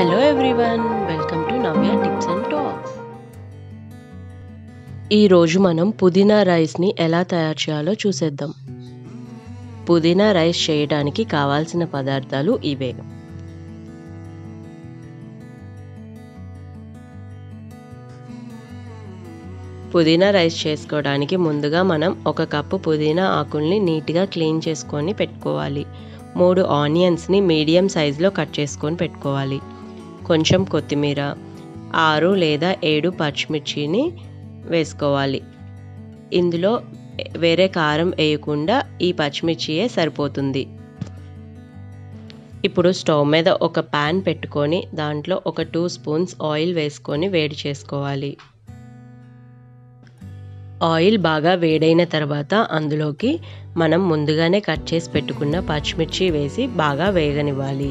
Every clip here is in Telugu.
hello everyone welcome to Navya tips and talks ఈరోజు మనం పుదీనా రైస్ని ఎలా తయారు చేయాలో చూసేద్దాం పుదీనా రైస్ చేయడానికి కావాల్సిన పదార్థాలు ఇవే పుదీనా రైస్ చేసుకోవడానికి ముందుగా మనం ఒక కప్పు పుదీనా ఆకుల్ని నీట్గా క్లీన్ చేసుకొని పెట్టుకోవాలి మూడు ఆనియన్స్ని మీడియం సైజులో కట్ చేసుకొని పెట్టుకోవాలి కొంచెం కొత్తిమీర ఆరు లేదా ఏడు పచ్చిమిర్చిని వేసుకోవాలి ఇందులో వేరే కారం వేయకుండా ఈ పచ్చిమిర్చియే సరిపోతుంది ఇప్పుడు స్టవ్ మీద ఒక ప్యాన్ పెట్టుకొని దాంట్లో ఒక టూ స్పూన్స్ ఆయిల్ వేసుకొని వేడి చేసుకోవాలి ఆయిల్ బాగా వేడైన తర్వాత అందులోకి మనం ముందుగానే కట్ చేసి పెట్టుకున్న పచ్చిమిర్చి వేసి బాగా వేగనివ్వాలి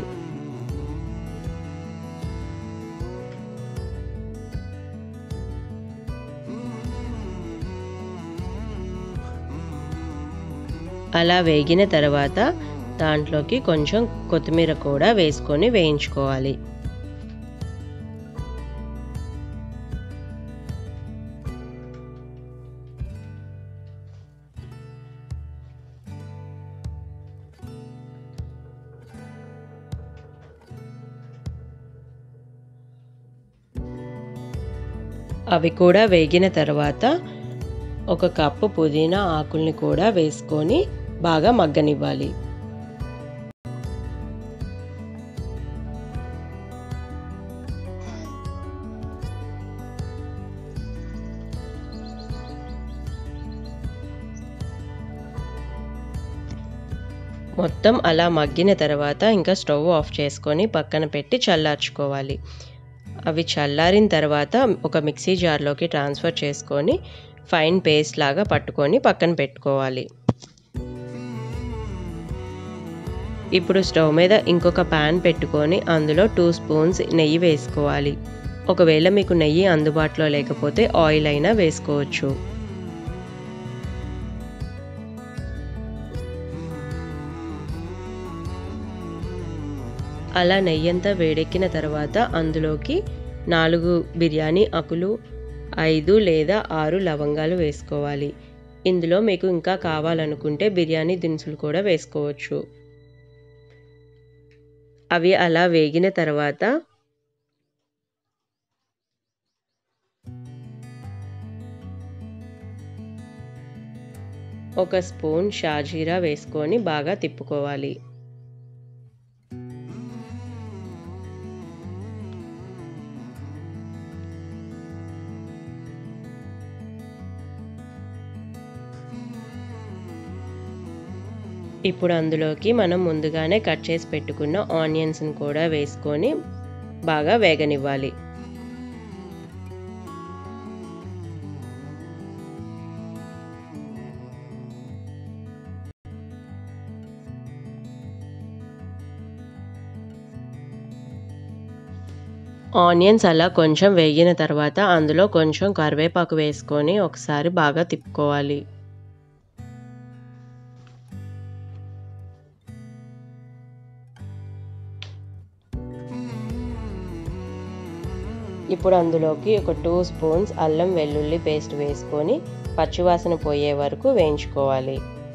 అలా వేగిన తర్వాత దాంట్లోకి కొంచెం కొత్తిమీర కూడా వేసుకొని వేయించుకోవాలి అవి కూడా వేగిన తర్వాత ఒక కప్పు పుదీనా ఆకుల్ని కూడా వేసుకొని బాగా మగ్గనివ్వాలి మొత్తం అలా మగ్గిన తర్వాత ఇంకా స్టవ్ ఆఫ్ చేసుకొని పక్కన పెట్టి చల్లార్చుకోవాలి అవి చల్లారిన తర్వాత ఒక మిక్సీ జార్లోకి ట్రాన్స్ఫర్ చేసుకొని ఫైన్ పేస్ట్ లాగా పట్టుకొని పక్కన పెట్టుకోవాలి ఇప్పుడు స్టవ్ మీద ఇంకొక ప్యాన్ పెట్టుకొని అందులో టూ స్పూన్స్ నెయ్యి వేసుకోవాలి ఒకవేళ మీకు నెయ్యి అందుబాటులో లేకపోతే ఆయిల్ అయినా వేసుకోవచ్చు అలా నెయ్యంతా వేడెక్కిన తర్వాత అందులోకి నాలుగు బిర్యానీ ఆకులు ఐదు లేదా ఆరు లవంగాలు వేసుకోవాలి ఇందులో మీకు ఇంకా కావాలనుకుంటే బిర్యానీ దినుసులు కూడా వేసుకోవచ్చు అవి అలా వేగిన తర్వాత ఒక స్పూన్ షాజీరా వేసుకొని బాగా తిప్పుకోవాలి ఇప్పుడు అందులోకి మనం ముందుగానే కట్ చేసి పెట్టుకున్న ఆనియన్స్ని కూడా వేసుకొని బాగా వేగనివ్వాలి ఆనియన్స్ అలా కొంచెం వేగిన తర్వాత అందులో కొంచెం కరివేపాకు వేసుకొని ఒకసారి బాగా తిప్పుకోవాలి ఇప్పుడు అందులోకి ఒక టూ స్పూన్స్ అల్లం వెల్లుల్లి పేస్ట్ వేసుకొని పచ్చివాసన పోయే వరకు వేయించుకోవాలి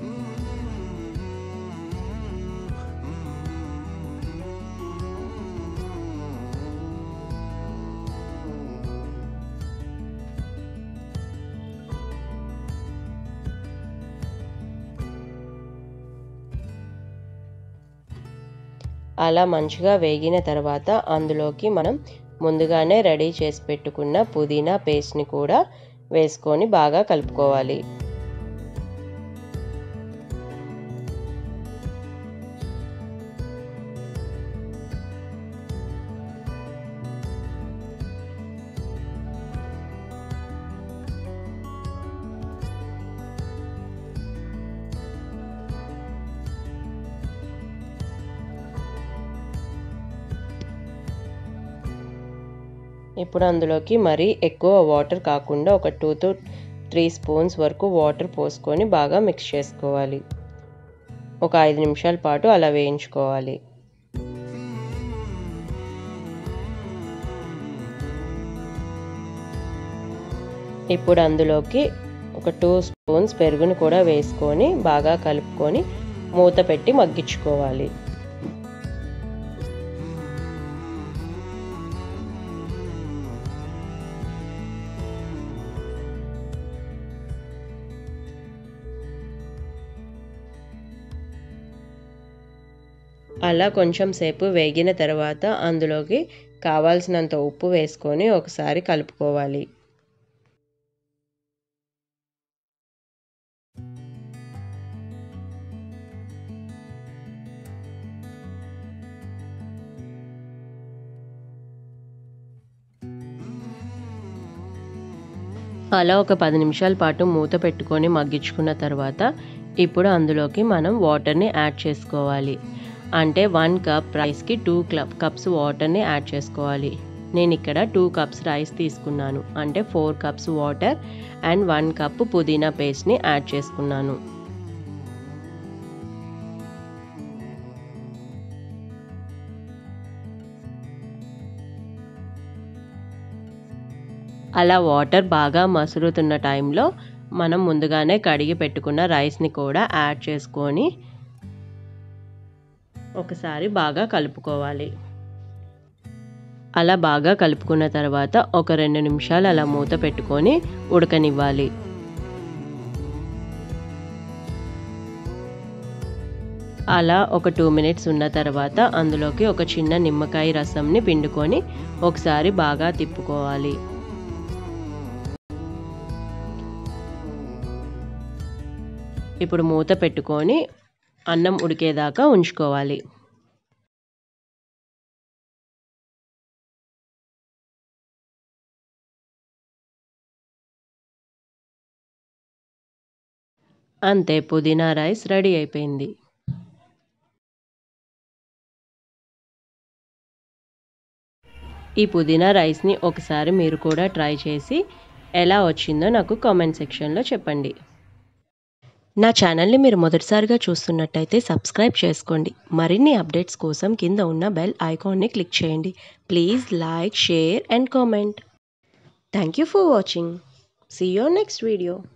అలా మంచిగా వేగిన తర్వాత అందులోకి మనం ముందుగానే రెడీ చేసి పెట్టుకున్న పుదీనా పేస్ట్ని కూడా వేసుకొని బాగా కలుపుకోవాలి ఇప్పుడు అందులోకి మరీ ఎక్కువ వాటర్ కాకుండా ఒక టూ టు త్రీ స్పూన్స్ వరకు వాటర్ పోసుకొని బాగా మిక్స్ చేసుకోవాలి ఒక ఐదు నిమిషాల పాటు అలా వేయించుకోవాలి ఇప్పుడు అందులోకి ఒక టూ స్పూన్స్ పెరుగుని కూడా వేసుకొని బాగా కలుపుకొని మూత పెట్టి మగ్గించుకోవాలి అలా కొంచెం సేపు వేగిన తర్వాత అందులోకి కావాల్సినంత ఉప్పు వేసుకొని ఒకసారి కలుపుకోవాలి అలా ఒక పది నిమిషాల పాటు మూత పెట్టుకొని మగ్గించుకున్న తర్వాత ఇప్పుడు అందులోకి మనం వాటర్ని యాడ్ చేసుకోవాలి అంటే వన్ కప్ రైస్కి టూ కప్స్ వాటర్ని యాడ్ చేసుకోవాలి నేను ఇక్కడ టూ కప్స్ రైస్ తీసుకున్నాను అంటే four cups water and one cup పుదీనా పేస్ట్ని యాడ్ చేసుకున్నాను అలా వాటర్ బాగా మసులుతున్న టైంలో మనం ముందుగానే కడిగి పెట్టుకున్న రైస్ని కూడా యాడ్ చేసుకొని ఒకసారి బాగా కలుపుకోవాలి అలా బాగా కలుపుకున్న తర్వాత ఒక రెండు నిమిషాలు అలా మూత పెట్టుకొని ఉడకనివ్వాలి అలా ఒక టూ మినిట్స్ ఉన్న తర్వాత అందులోకి ఒక చిన్న నిమ్మకాయ రసంని పిండుకొని ఒకసారి బాగా తిప్పుకోవాలి ఇప్పుడు మూత పెట్టుకొని అన్నం ఉడికేదాకా ఉంచుకోవాలి అంతే పుదీనా రైస్ రెడీ అయిపోయింది ఈ పుదీనా రైస్ని ఒకసారి మీరు కూడా ట్రై చేసి ఎలా వచ్చిందో నాకు కామెంట్ సెక్షన్లో చెప్పండి నా ఛానల్ని మీరు మొదటిసారిగా చూస్తున్నట్టయితే సబ్స్క్రైబ్ చేసుకోండి మరిన్ని అప్డేట్స్ కోసం కింద ఉన్న బెల్ ఐకాన్ని క్లిక్ చేయండి please like share and comment thank you for watching see your next video